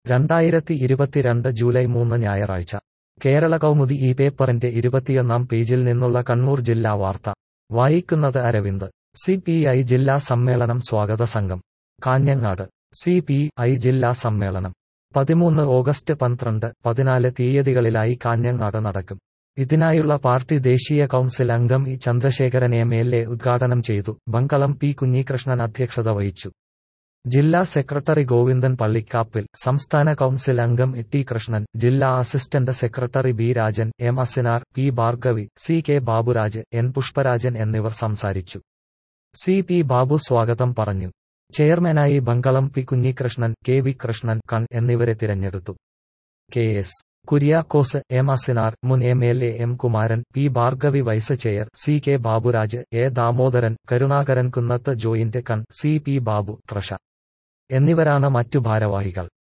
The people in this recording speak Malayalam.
രണ്ടായിരത്തി ഇരുപത്തിരണ്ട് ജൂലൈ മൂന്ന് ഞായറാഴ്ച കേരള കൗമുദി ഈ പേപ്പറിന്റെ ഇരുപത്തിയൊന്നാം പേജിൽ നിന്നുള്ള കണ്ണൂർ ജില്ലാ വാർത്ത വായിക്കുന്നത് അരവിന്ദ് സി പി ഐ ജില്ലാ സമ്മേളനം സ്വാഗത സംഘം കാഞ്ഞങ്ങാട് സി പി ഐ ജില്ലാ സമ്മേളനം പതിമൂന്ന് ഓഗസ്റ്റ് പന്ത്രണ്ട് പതിനാല് തീയതികളിലായി കാഞ്ഞങ്ങാട് നടക്കും ഇതിനായുള്ള പാർട്ടി ദേശീയ കൗൺസിൽ അംഗം E Chandrasekharan M L A ഉദ്ഘാടനം ചെയ്തു ബങ്കളം പി കുഞ്ഞികൃഷ്ണൻ അധ്യക്ഷത വഹിച്ചു ജില്ലാ സെക്രട്ടറി ഗോവിന്ദൻ പള്ളിക്കാപ്പിൽ സംസ്ഥാന കൗൺസിൽ അംഗം ടി കൃഷ്ണൻ ജില്ലാ assistant secretary B Rajan M Asinar P Bhargavi C K Baburaj N Pushparajan എന്നിവർ സംസാരിച്ചു സി പി ബാബു സ്വാഗതം പറഞ്ഞു ചെയർമാനായി Bankalam P Kunhikrishnan K V Krishnan കൺ എന്നിവരെ തിരഞ്ഞെടുത്തു K S Kuriakose M Asinar മുൻ M L A M Kumaran P Bhargavi vice chair C K Baburaj A Damodaran Karunakaran Kunnath joint കൺ സി പി ബാബു ട്രഷ എന്നിവരാണ് മറ്റു ഭാരവാഹികൾ